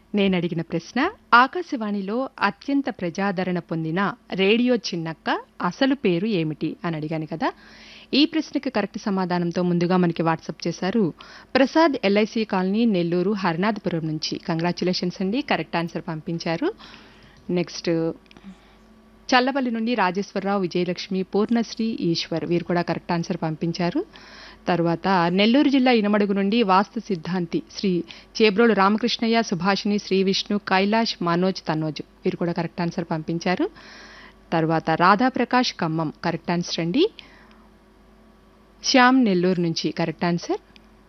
నేను అడిగిన ప్రశ్న ఆకాశవాణిలో అత్యంత ప్రజాదరణ పొందిన రేడియో చిన్నక్క అసలు పేరు ఏమిటి అని అడిగాను కదా ఈ ప్రశ్నకి కరెక్ట్ సమాధానంతో ముందుగా మనకి వాట్సాప్ చేశారు ప్రసాద్ ఎల్ఐసి కాలనీ నెల్లూరు హరినాథపురం నుంచి కంగ్రాచులేషన్స్ అండి కరెక్ట్ ఆన్సర్ పంపించారు నెక్స్ట్ చల్లపల్లి నుండి రాజేశ్వరరావు విజయలక్ష్మి పూర్ణశ్రీ ఈశ్వర్ వీరు కూడా కరెక్ట్ ఆన్సర్ పంపించారు తర్వాత నెల్లూరు జిల్లా ఇనమడుగు నుండి వాస్తు సిద్ధాంతి శ్రీ చేబ్రోలు రామకృష్ణయ్య సుభాషిణి శ్రీ విష్ణు కైలాష్ మనోజ్ తనోజ్ వీరు కూడా కరెక్ట్ ఆన్సర్ పంపించారు తర్వాత రాధాప్రకాష్ ఖమ్మం కరెక్ట్ ఆన్సర్ అండి శ్యామ్ నెల్లూరు నుంచి కరెక్ట్ ఆన్సర్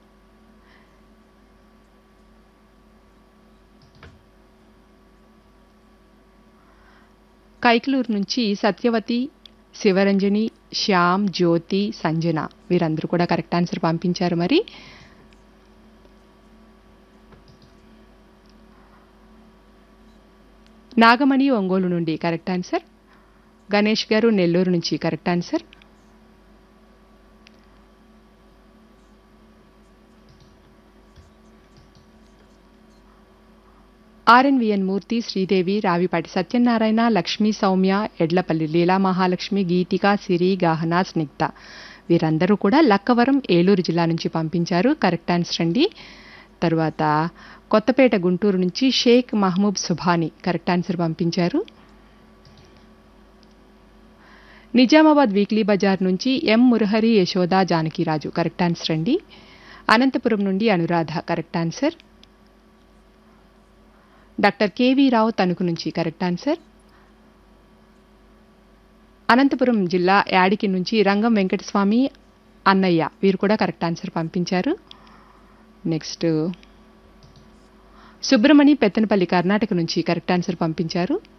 కైకలూరు నుంచి సత్యవతి శివరంజని శ్యామ్ జ్యోతి సంజన వీరందరూ కూడా కరెక్ట్ ఆన్సర్ పంపించారు మరి నాగమణి ఒంగోలు నుండి కరెక్ట్ ఆన్సర్ గణేష్ గారు నెల్లూరు నుంచి correct answer RNVN Murthy Sridevi Ravipati Satyanarayana Lakshmi Soumya Edlapalli Leela Mahalakshmi Geethika Siri Gahana Snigdha వీరందరూ కూడా లక్కవరం ఏలూరు జిల్లా నుంచి పంపించారు కరెక్ట్ ఆన్సర్ అండి తర్వాత కొత్తపేట గుంటూరు నుంచి షేక్ మహమూబ్ సుభాని కరెక్ట్ ఆన్సర్ పంపించారు నిజామాబాద్ వీక్లీ బజార్ నుంచి M Murahari Yashoda Janakiraju correct answer అండి అనంతపురం నుండి Anuradha correct answer doctor KV Rao Tanuku నుంచి కరెక్ట్ ఆన్సర్ అనంతపురం జిల్లా యాడికి నుంచి రంగం వెంకటస్వామి అన్నయ్య వీరు కూడా కరెక్ట్ ఆన్సర్ పంపించారు నెక్స్ట్ సుబ్రమణి పెత్తనపల్లి కర్ణాటక నుంచి కరెక్ట్ ఆన్సర్ పంపించారు